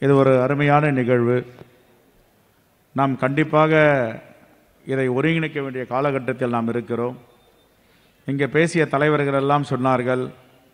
இது ஒரு அருமையான நிகழ்வு நாம் கண்டிப்பாக இதை ஒருங்கிணைக்க வேண்டிய காலகட்டத்தில் நாம் இருக்கிறோம் இங்கே பேசிய தலைவர்கள் எல்லாம் சொன்னார்கள்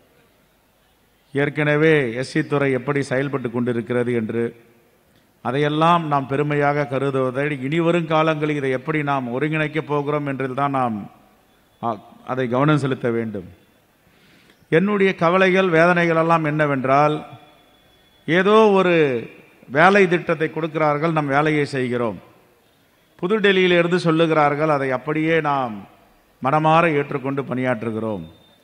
ஏற்கனவே எஸ்சி துறை எப்படி செயல்பட்டு கொண்டிருக்கிறது என்று அதையெல்லாம் நாம் பெருமையாக கருதுவதை இனி வரும் காலங்களில் இதை எப்படி நாம் ஒருங்கிணைக்கப் போகிறோம் என்றில் தான் நாம் ஆ, அதை கவனம் செலுத்த வேண்டும் என்னுடைய கவலைகள் வேதனைகள் எல்லாம் என்னவென்றால் ஏதோ ஒரு வேலை திட்டத்தை கொடுக்கிறார்கள் நம் வேலையை செய்கிறோம் புதுடெல்லியிலிருந்து சொல்லுகிறார்கள் அதை அப்படியே நாம் மனமாற ஏற்றுக்கொண்டு பணியாற்றுகிறோம்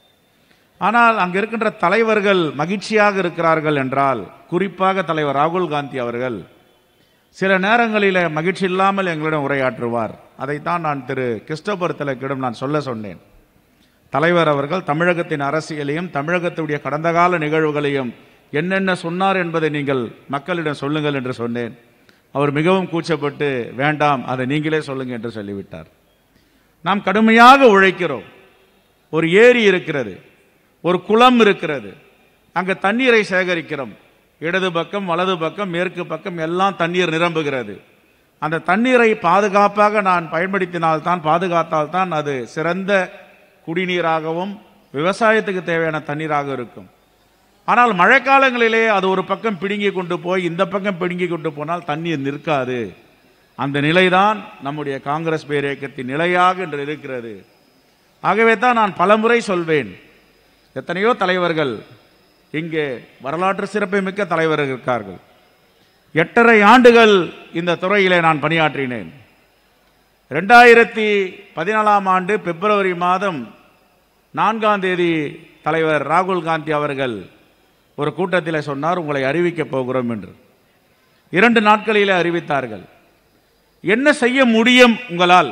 ஆனால் அங்கே இருக்கின்ற தலைவர்கள் மகிழ்ச்சியாக இருக்கிறார்கள் என்றால் குறிப்பாக தலைவர் ராகுல் காந்தி அவர்கள் சில நேரங்களில் மகிழ்ச்சி இல்லாமல் எங்களிடம் உரையாற்றுவார் அதைத்தான் நான் திரு கிறிஸ்டோபர் திலக்கிடம் நான் சொல்ல சொன்னேன் தலைவர் அவர்கள் தமிழகத்தின் அரசியலையும் தமிழகத்துடைய கடந்த கால நிகழ்வுகளையும் என்னென்ன சொன்னார் என்பதை நீங்கள் மக்களிடம் சொல்லுங்கள் என்று சொன்னேன் அவர் மிகவும் கூச்சப்பட்டு வேண்டாம் அதை நீங்களே சொல்லுங்க என்று சொல்லிவிட்டார் நாம் கடுமையாக உழைக்கிறோம் ஒரு ஏரி இருக்கிறது ஒரு குளம் இருக்கிறது அங்கே தண்ணீரை சேகரிக்கிறோம் இடது பக்கம் வலது பக்கம் மேற்கு பக்கம் எல்லாம் தண்ணீர் நிரம்புகிறது அந்த தண்ணீரை பாதுகாப்பாக நான் பயன்படுத்தினால்தான் பாதுகாத்தால் தான் அது சிறந்த குடிநீராகவும் விவசாயத்துக்கு தேவையான தண்ணீராக இருக்கும் ஆனால் மழைக்காலங்களிலே அது ஒரு பக்கம் பிடுங்கி கொண்டு போய் இந்த பக்கம் பிடுங்கி கொண்டு போனால் தண்ணீர் நிற்காது அந்த நிலைதான் நம்முடைய காங்கிரஸ் பேர் இயக்கத்தின் நிலையாக இன்று இருக்கிறது ஆகவே தான் நான் பலமுறை சொல்வேன் எத்தனையோ தலைவர்கள் இங்கே வரலாற்று சிறப்பு மிக்க தலைவர்கள் இருக்கார்கள் எட்டரை ஆண்டுகள் இந்த துறையிலே நான் பணியாற்றினேன் ரெண்டாயிரத்தி பதினாலாம் ஆண்டு பிப்ரவரி மாதம் நான்காம் தேதி தலைவர் ராகுல் காந்தி அவர்கள் ஒரு கூட்டத்தில் சொன்னார் உங்களை அறிவிக்கப் போகிறோம் என்று இரண்டு நாட்களிலே அறிவித்தார்கள் என்ன செய்ய முடியும் உங்களால்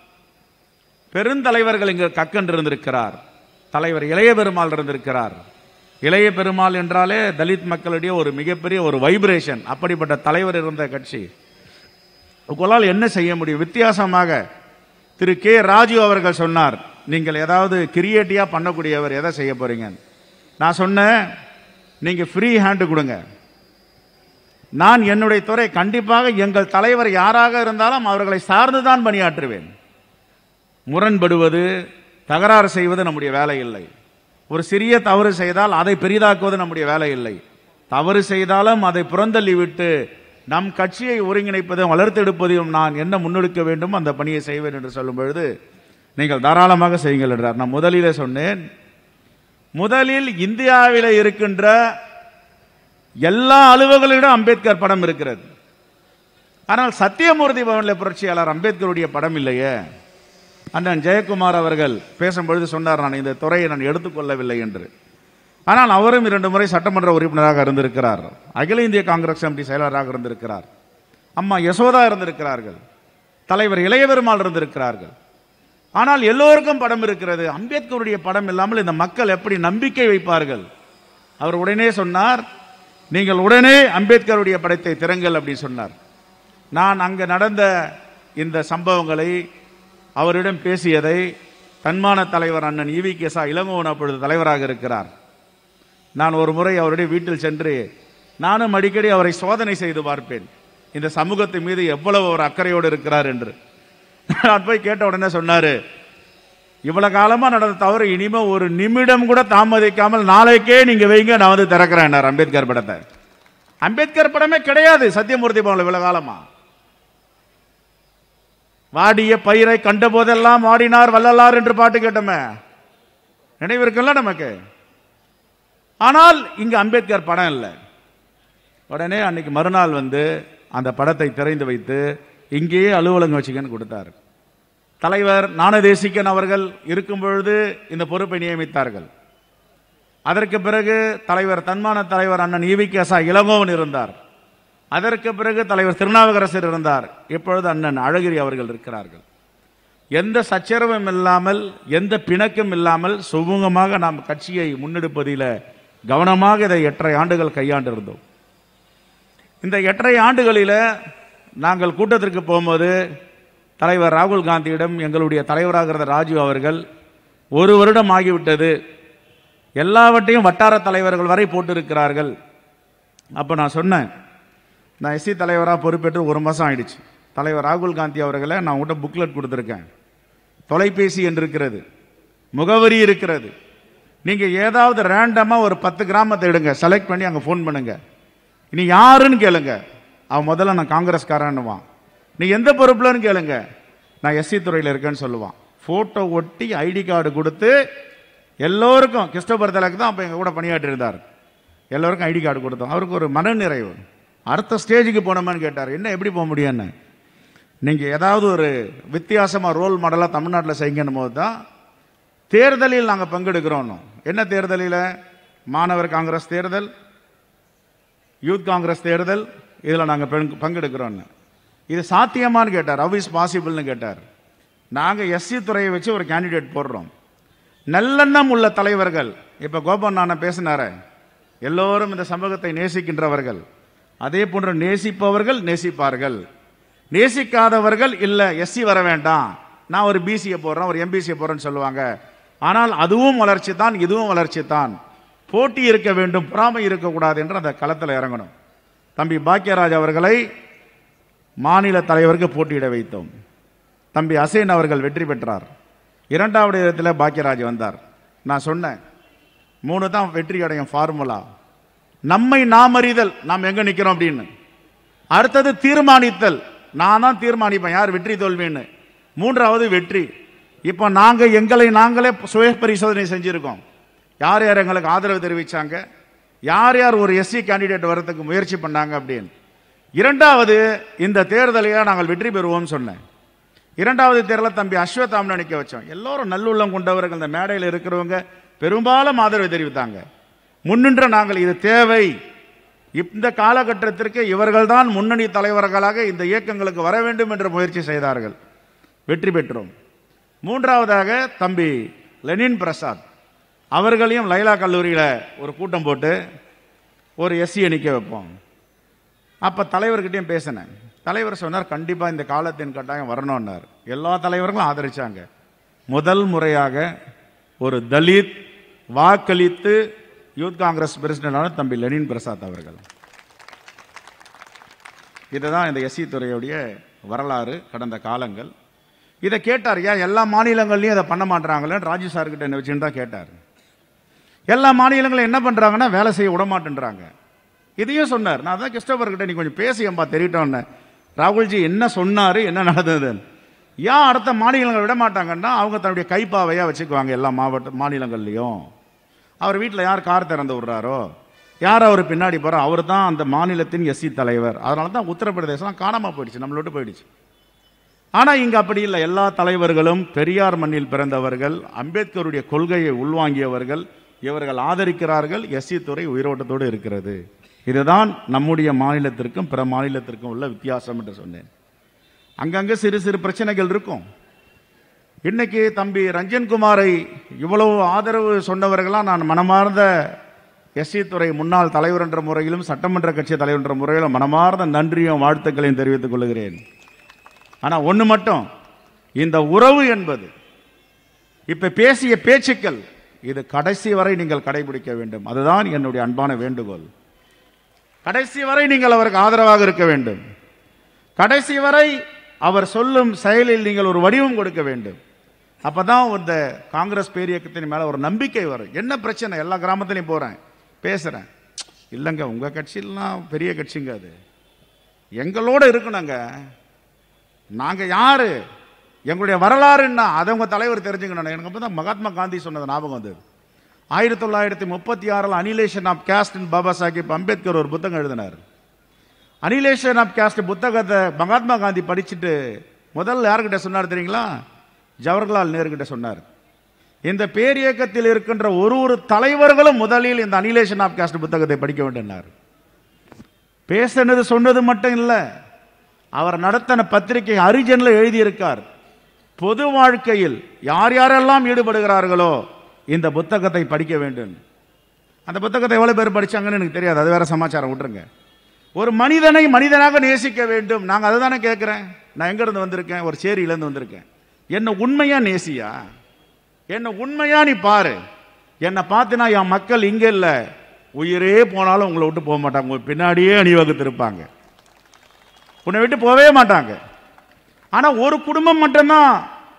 பெருந்தலைவர்கள் இங்கு கக்கன் இருந்திருக்கிறார் தலைவர் இளைய பெருமாள் இருந்திருக்கிறார் இளைய பெருமாள் என்றாலே தலித் மக்களிடையே ஒரு மிகப்பெரிய ஒரு வைப்ரேஷன் அப்படிப்பட்ட தலைவர் இருந்த கட்சி உங்களால் என்ன செய்ய முடியும் வித்தியாசமாக திரு கே ராஜு அவர்கள் சொன்னார் நீங்கள் ஏதாவது கிரியேட்டிவாக பண்ணக்கூடியவர் எதை செய்ய போறீங்க நான் சொன்னேன் நீங்கள் ஃப்ரீ ஹேண்டு கொடுங்க நான் என்னுடைய துறை கண்டிப்பாக எங்கள் தலைவர் யாராக இருந்தாலும் அவர்களை சார்ந்து தான் பணியாற்றுவேன் முரண்படுவது தகராறு செய்வது நம்முடைய வேலை இல்லை ஒரு சிறிய தவறு செய்தால் அதை பெரிதாக்குவது நம்முடைய வேலை இல்லை தவறு செய்தாலும் அதை புறந்தள்ளி விட்டு நம் கட்சியை ஒருங்கிணைப்பதும் வளர்த்தெடுப்பதையும் நான் என்ன முன்னெடுக்க வேண்டும் அந்த பணியை செய்வேன் என்று சொல்லும் பொழுது நீங்கள் தாராளமாக செய்யுங்கள் என்றார் நான் முதலிலே சொன்னேன் முதலில் இந்தியாவில் இருக்கின்ற எல்லா அலுவலர்களிடம் அம்பேத்கர் படம் இருக்கிறது ஆனால் சத்தியமூர்த்தி பவனில் புரட்சியாளர் அம்பேத்கருடைய படம் இல்லையே அண்ணன் ஜெயக்குமார் அவர்கள் பேசும்பொழுது சொன்னார் நான் இந்த துறையை நான் எடுத்துக்கொள்ளவில்லை என்று ஆனால் அவரும் இரண்டு முறை சட்டமன்ற உறுப்பினராக இருந்திருக்கிறார் அகில இந்திய காங்கிரஸ் கமிட்டி செயலராக இருந்திருக்கிறார் அம்மா யசோதா இருந்திருக்கிறார்கள் தலைவர் இளையபெருமாள் இருந்திருக்கிறார்கள் ஆனால் எல்லோருக்கும் படம் இருக்கிறது அம்பேத்கருடைய படம் இல்லாமல் இந்த மக்கள் எப்படி நம்பிக்கை வைப்பார்கள் அவர் உடனே சொன்னார் நீங்கள் உடனே அம்பேத்கருடைய படத்தை திறங்கள் அப்படின்னு சொன்னார் நான் அங்கே நடந்த இந்த சம்பவங்களை அவரிடம் பேசியதை தன்மான தலைவர் அண்ணன் ஈவி கேசா இளங்கோவன் அப்பொழுது தலைவராக இருக்கிறார் நான் ஒரு முறை அவருடைய வீட்டில் சென்று நானும் அடிக்கடி அவரை சோதனை செய்து பார்ப்பேன் இந்த சமூகத்தின் மீது எவ்வளவு ஒரு அக்கறையோடு இருக்கிறார் என்று நான் போய் கேட்ட உடனே சொன்னாரு இவ்வளவு காலமா நடந்த தவறு இனிமே ஒரு நிமிடம் கூட தாமதிக்காமல் நாளைக்கே நீங்க வைங்க நான் வந்து திறக்கிறேன் அம்பேத்கர் படத்தை அம்பேத்கர் படமே கிடையாது சத்தியமூர்த்தி பவன்ல இவ்வளவு காலமா வாடிய பயிரை கண்ட போதெல்லாம் வாடினார் வள்ளலார் என்று பாட்டு கேட்டோமே நினைவு இருக்குல்ல நமக்கு ஆனால் இங்க அம்பேத்கர் படம் இல்லை உடனே அன்னைக்கு மறுநாள் வந்து அந்த படத்தை திறந்து வைத்து இங்கேயே அலுவலகம் வச்சுக்கன்னு கொடுத்தார் தலைவர் ஞானதேசிகன் அவர்கள் இருக்கும் பொழுது இந்த பொறுப்பை நியமித்தார்கள் அதற்கு பிறகு தலைவர் தன்மான தலைவர் அண்ணன் ஈவிகேசா இளங்கோவன் இருந்தார் அதற்கு பிறகு தலைவர் திருநாவுக்கரசர் இருந்தார் இப்பொழுது அண்ணன் அழகிரி அவர்கள் இருக்கிறார்கள் எந்த சச்சரவும் இல்லாமல் எந்த பிணக்கும் இல்லாமல் சுமூகமாக நாம் கட்சியை முன்னெடுப்பதில் கவனமாக இதை எட்டரை ஆண்டுகள் கையாண்டிருந்தோம் இந்த எட்டரை ஆண்டுகளில் நாங்கள் கூட்டத்திற்கு போகும்போது தலைவர் ராகுல் காந்தியிடம் எங்களுடைய தலைவராக இருந்த ராஜீவ் அவர்கள் ஒரு வருடம் ஆகிவிட்டது எல்லாவற்றையும் வட்டார தலைவர்கள் வரை போட்டிருக்கிறார்கள் அப்போ நான் சொன்னேன் நான் எஸ்சி தலைவராக பொறுப்பேற்று ஒரு மாதம் ஆயிடுச்சு தலைவர் ராகுல் காந்தி அவர்களை நான் உங்கள்கிட்ட புக்லெட் கொடுத்துருக்கேன் தொலைபேசி என்று இருக்கிறது முகவரி இருக்கிறது நீங்கள் ஏதாவது ரேண்டமாக ஒரு பத்து கிராமத்தை எடுங்க செலக்ட் பண்ணி அங்கே ஃபோன் பண்ணுங்க நீ யாருன்னு கேளுங்க அவன் முதல்ல நான் காங்கிரஸ்காரன்னுவான் நீ எந்த பொறுப்புலன்னு கேளுங்க நான் எஸ்சி துறையில் இருக்கேன்னு சொல்லுவான் ஃபோட்டோ ஒட்டி ஐடி கார்டு கொடுத்து எல்லோருக்கும் கிறிஸ்டோபர் தலக்கு தான் அப்போ எங்கள் கூட பணியாற்றி இருந்தார் எல்லோருக்கும் ஐடி கார்டு கொடுத்தோம் அவருக்கு ஒரு மனநிறைவு அடுத்த ஸ்டேஜுக்கு போனோமான்னு கேட்டார் என்ன எப்படி போக முடியும்னு நீங்கள் ஏதாவது ஒரு வித்தியாசமாக ரோல் மாடலாக தமிழ்நாட்டில் செய்யணும் போது தான் தேர்தலில் நாங்கள் பங்கெடுக்கிறோம் என்ன தேர்தலில் மாணவர் காங்கிரஸ் தேர்தல் யூத் காங்கிரஸ் தேர்தல் இதில் நாங்கள் பங்கெடுக்கிறோன்னு இது சாத்தியமான்னு கேட்டார் ஹவ் இஸ் பாசிபிள்னு கேட்டார் நாங்கள் எஸ்சி துறையை வச்சு ஒரு கேண்டிடேட் போடுறோம் நல்லெண்ணம் உள்ள தலைவர்கள் இப்போ கோபன் நான பேசினார எல்லோரும் இந்த சமூகத்தை நேசிக்கின்றவர்கள் அதே போன்று நேசிப்பவர்கள் நேசிப்பார்கள் நேசிக்காதவர்கள் இல்லை எஸ்சி வர வேண்டாம் நான் ஒரு பிசியை போடுறேன் ஒரு எம்பிசியை போடுறேன்னு சொல்லுவாங்க ஆனால் அதுவும் வளர்ச்சி தான் இதுவும் வளர்ச்சி தான் போட்டி இருக்க வேண்டும் பொறாமை இருக்கக்கூடாது என்று அந்த களத்தில் இறங்கணும் தம்பி பாக்கியராஜ் அவர்களை மாநில தலைவருக்கு போட்டியிட வைத்தோம் தம்பி அசேன் அவர்கள் வெற்றி பெற்றார் இரண்டாவது இடத்துல பாக்கியராஜ் வந்தார் நான் சொன்னேன் மூணு தான் வெற்றி அடையும் ஃபார்முலா நம்மை நாம் அறிதல் நாம் எங்க நிக்கிறோம் அப்படின்னு அடுத்தது தீர்மானித்தல் நான் தான் தீர்மானிப்பேன் யார் வெற்றி தோல்வின்னு மூன்றாவது வெற்றி இப்போ நாங்க எங்களை நாங்களே சுய பரிசோதனை செஞ்சிருக்கோம் யார் யார் எங்களுக்கு ஆதரவு தெரிவிச்சாங்க யார் யார் ஒரு எஸ்சி கேண்டிடேட் வரதுக்கு முயற்சி பண்ணாங்க அப்படின்னு இரண்டாவது இந்த தேர்தலையா நாங்கள் வெற்றி பெறுவோம்னு சொன்னேன் இரண்டாவது தேர்தலில் தம்பி அஸ்வத்தாமனை நிற்க வச்சோம் எல்லோரும் நல்லுள்ளம் கொண்டவர்கள் இந்த மேடையில் இருக்கிறவங்க பெரும்பாலும் ஆதரவு தெரிவித்தாங்க முன்னின்ற நாங்கள் இது தேவை இந்த காலகட்டத்திற்கு இவர்கள்தான் முன்னணி தலைவர்களாக இந்த இயக்கங்களுக்கு வர வேண்டும் என்று முயற்சி செய்தார்கள் வெற்றி பெற்றோம் மூன்றாவதாக தம்பி லெனின் பிரசாத் அவர்களையும் லைலா கல்லூரியில் ஒரு கூட்டம் போட்டு ஒரு எஸ்சியை நிற்க வைப்போம் அப்போ தலைவர்கிட்டையும் பேசினேன் தலைவர் சொன்னார் கண்டிப்பாக இந்த காலத்தின் கட்டாயம் வரணும்னார் எல்லா தலைவர்களும் ஆதரிச்சாங்க முதல் முறையாக ஒரு தலித் வாக்களித்து யூத் காங்கிரஸ் பிரசிடண்டான தம்பி லெனின் பிரசாத் அவர்கள் இதுதான் இந்த எஸ்சி துறையுடைய வரலாறு கடந்த காலங்கள் இதை கேட்டார் ஏன் எல்லா மாநிலங்கள்லையும் இதை பண்ண மாட்டாங்களேன்னு ராஜு சார்கிட்ட என்ன வச்சுன்னு தான் கேட்டார் எல்லா மாநிலங்களும் என்ன பண்ணுறாங்கன்னா வேலை செய்ய விட மாட்டேன்றாங்க இதையும் சொன்னார் நான் தான் கிறிஸ்டோபர்கிட்ட நீ கொஞ்சம் பேசியம்பா தெரியட்டோன்னு ராகுல்ஜி என்ன சொன்னார் என்ன நடந்ததுன்னு ஏன் அடுத்த மாநிலங்கள் விட மாட்டாங்கன்னா அவங்க தன்னுடைய கைப்பாவையாக வச்சுக்குவாங்க எல்லா மாவட்ட மாநிலங்கள்லையும் அவர் வீட்டில் யார் கார் திறந்து விடுறாரோ யார் அவர் பின்னாடி போகிறோ அவர் தான் அந்த மாநிலத்தின் எஸ்சி தலைவர் அதனால தான் உத்தரப்பிரதேசம் காணாமல் போயிடுச்சு நம்மளை விட்டு போயிடுச்சு ஆனால் இங்கே அப்படி இல்லை எல்லா தலைவர்களும் பெரியார் மண்ணில் பிறந்தவர்கள் அம்பேத்கருடைய கொள்கையை உள்வாங்கியவர்கள் இவர்கள் ஆதரிக்கிறார்கள் எஸ்சி துறை உயிரோட்டத்தோடு இருக்கிறது இதுதான் நம்முடைய மாநிலத்திற்கும் பிற மாநிலத்திற்கும் உள்ள வித்தியாசம் என்று சொன்னேன் அங்கங்கே சிறு சிறு பிரச்சனைகள் இருக்கும் இன்னைக்கு தம்பி ரஞ்சன் குமாரை இவ்வளவு ஆதரவு சொன்னவர்களாம் நான் மனமார்ந்த எஸ்சி துறை முன்னாள் தலைவர் என்ற முறையிலும் சட்டமன்ற கட்சி தலைவர் என்ற முறையிலும் மனமார்ந்த நன்றியும் வாழ்த்துக்களையும் தெரிவித்துக் கொள்கிறேன் ஆனால் ஒன்று மட்டும் இந்த உறவு என்பது இப்ப பேசிய பேச்சுக்கள் இது கடைசி வரை நீங்கள் கடைபிடிக்க வேண்டும் அதுதான் என்னுடைய அன்பான வேண்டுகோள் கடைசி வரை நீங்கள் அவருக்கு ஆதரவாக இருக்க வேண்டும் கடைசி வரை அவர் சொல்லும் செயலில் நீங்கள் ஒரு வடிவம் கொடுக்க வேண்டும் அப்பதான் இந்த காங்கிரஸ் பேரியக்கத்தின் மேல ஒரு நம்பிக்கை வரும் என்ன பிரச்சனை எல்லா கிராமத்துலையும் போறேன் பேசுறேன் இல்லைங்க உங்க கட்சியெல்லாம் பெரிய கட்சிங்க அது எங்களோட இருக்கணுங்க நாங்க யாரு எங்களுடைய வரலாறுன்னா அதை உங்க தலைவர் தெரிஞ்சுக்கணும் எனக்கு அப்பதான் மகாத்மா காந்தி சொன்னது ஞாபகம் வந்தது ஆயிரத்தி தொள்ளாயிரத்தி முப்பத்தி ஆறில் annihilation of caste Baba Saheb Ambedkar ஒரு புத்தகம் எழுதினார் அனிலேஷன் ஆஃப் கேஸ்ட் புத்தகத்தை மகாத்மா காந்தி படிச்சுட்டு முதல்ல யார்கிட்ட சொன்னார் தெரியுங்களா ஜவஹர்லால் நேரு கிட்ட சொன்னார் இந்த பேரியக்கத்தில் இருக்கின்ற ஒரு ஒரு தலைவர்களும் முதலில் இந்த அனிலேஷன் ஆஃப் கேஸ்ட் புத்தகத்தை படிக்க வேண்டினார் பேசினது சொன்னது மட்டும் இல்லை அவர் நடத்தின பத்திரிகை அரிஜன்ல எழுதியிருக்கார் பொது வாழ்க்கையில் யார் யாரெல்லாம் ஈடுபடுகிறார்களோ இந்த புத்தகத்தை படிக்க வேண்டும் அந்த புத்தகத்தை எவ்வளவு பேர் படிச்சாங்கன்னு எனக்கு தெரியாது அது வேற சமாச்சாரம் விட்டுருங்க ஒரு மனிதனை மனிதனாக நேசிக்க வேண்டும் நாங்கள் அதை தானே கேட்குறேன் நான் எங்கேருந்து வந்திருக்கேன் ஒரு சேரியிலேருந்து வந்திருக்கேன் என்ன உண்மையா நேசியா என்ன உண்மையா நீ பாரு என்னை பார்த்தினா என் மக்கள் இங்கே இல்லை உயிரே போனாலும் உங்களை விட்டு போக மாட்டாங்க உங்க பின்னாடியே அணிவகுத்து இருப்பாங்க உன்னை விட்டு போகவே மாட்டாங்க ஆனா ஒரு குடும்பம் மட்டும்தான்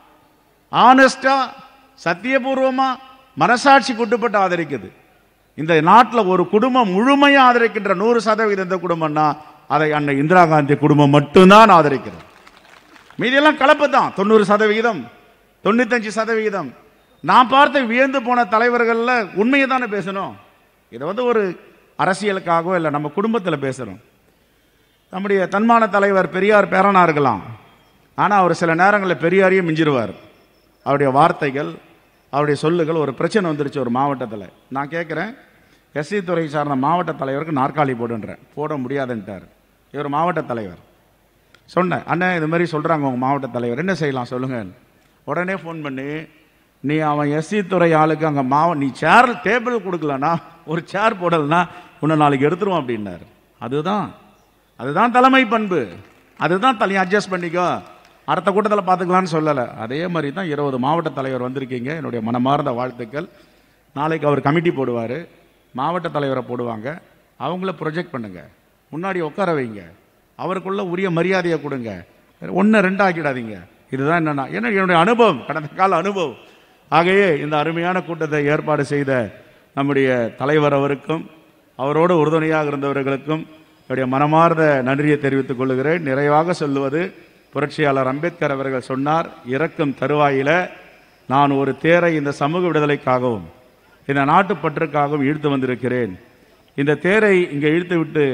ஆனஸ்டா சத்தியபூர்வமா மனசாட்சி குட்டுப்பட்டு ஆதரிக்குது இந்த நாட்டில் ஒரு குடும்பம் முழுமையா ஆதரிக்கின்ற நூறு சதவீதம் இந்த குடும்பம்னா அதை அன்னை இந்திரா காந்தி குடும்பம் மட்டும்தான் ஆதரிக்கிறது மீதியெல்லாம் கலப்பு தான் தொண்ணூறு சதவிகிதம் தொண்ணூத்தஞ்சு சதவிகிதம் நான் பார்த்து வியந்து போன தலைவர்களில் உண்மையை தானே பேசணும் இதை வந்து ஒரு அரசியலுக்காகவோ இல்லை நம்ம குடும்பத்தில் பேசுகிறோம் நம்முடைய தன்மான தலைவர் பெரியார் பேரனா இருக்கலாம் ஆனால் அவர் சில நேரங்களில் பெரியாரையும் மிஞ்சிருவார் அவருடைய வார்த்தைகள் அவருடைய சொல்லுகள் ஒரு பிரச்சனை வந்துருச்சு ஒரு மாவட்டத்தில் நான் கேட்குறேன் எஸ்சி துறை சார்ந்த மாவட்ட தலைவருக்கு நாற்காலி போடுன்றேன் போட முடியாதுன்ட்டார் இவர் மாவட்ட தலைவர் சொன்னேன் அண்ணன் இது மாதிரி சொல்கிறாங்க உங்கள் மாவட்ட தலைவர் என்ன செய்யலாம் சொல்லுங்கள் உடனே ஃபோன் பண்ணி நீ அவன் எஸ்சி துறை ஆளுக்கு அங்கே மாவ நீ சேர் டேபிள் கொடுக்கலனா ஒரு சேர் போடலைன்னா உன்னை நாளைக்கு எடுத்துருவோம் அப்படின்னாரு அதுதான் அதுதான் தலைமை பண்பு அதுதான் தலை அட்ஜஸ்ட் பண்ணிக்கோ அடுத்த கூட்டத்தில் பார்த்துக்கலான்னு சொல்லலை அதே மாதிரி தான் இருபது மாவட்ட தலைவர் வந்திருக்கீங்க என்னுடைய மனமார்ந்த வாழ்த்துக்கள் நாளைக்கு அவர் கமிட்டி போடுவார் மாவட்ட தலைவரை போடுவாங்க அவங்கள ப்ரொஜெக்ட் பண்ணுங்க முன்னாடி உட்கார வைங்க அவருக்குள்ள உரிய மரியாதையை கொடுங்க ஒன்று ரெண்டு ஆக்கிடாதீங்க இதுதான் என்னன்னா ஏன்னா என்னுடைய அனுபவம் கடந்த கால அனுபவம் ஆகையே இந்த அருமையான கூட்டத்தை ஏற்பாடு செய்த நம்முடைய தலைவர் அவருக்கும் அவரோடு உறுதுணையாக இருந்தவர்களுக்கும் என்னுடைய மனமார்ந்த நன்றியை தெரிவித்துக் கொள்கிறேன் நிறைவாக சொல்லுவது புரட்சியாளர் அம்பேத்கர் அவர்கள் சொன்னார் இறக்கும் தருவாயில நான் ஒரு தேரை இந்த சமூக விடுதலைக்காகவும் இந்த நாட்டுப்பற்றுக்காகவும் இழுத்து வந்திருக்கிறேன் இந்த தேரை இங்கே இழுத்து விட்டு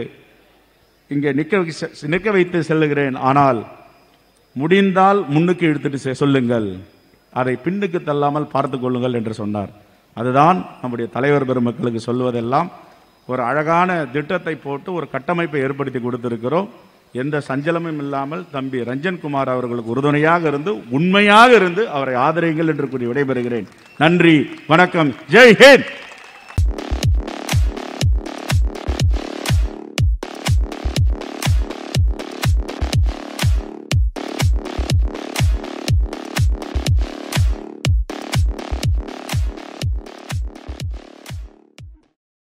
இங்கே நிற்க வை- நிற்க வைத்து செல்லுகிறேன் ஆனால் முடிந்தால் முன்னுக்கு இழுத்துட்டு செ- சொல்லுங்கள் அதை பின்னுக்கு தள்ளாமல் பார்த்து கொள்ளுங்கள் என்று சொன்னார் அதுதான் நம்முடைய தலைவர் பெருமக்களுக்கு சொல்வதெல்லாம் ஒரு அழகான திட்டத்தை போட்டு ஒரு கட்டமைப்பை ஏற்படுத்தி கொடுத்திருக்கிறோம் எந்த சஞ்சலமும் இல்லாமல் தம்பி ரஞ்சன் குமார் அவர்களுக்கு உறுதுணையாக இருந்து உண்மையாக இருந்து அவரை ஆதரியுங்கள் என்று கூறி விடைபெறுகிறேன் நன்றி வணக்கம் ஜெய் ஹிந்த்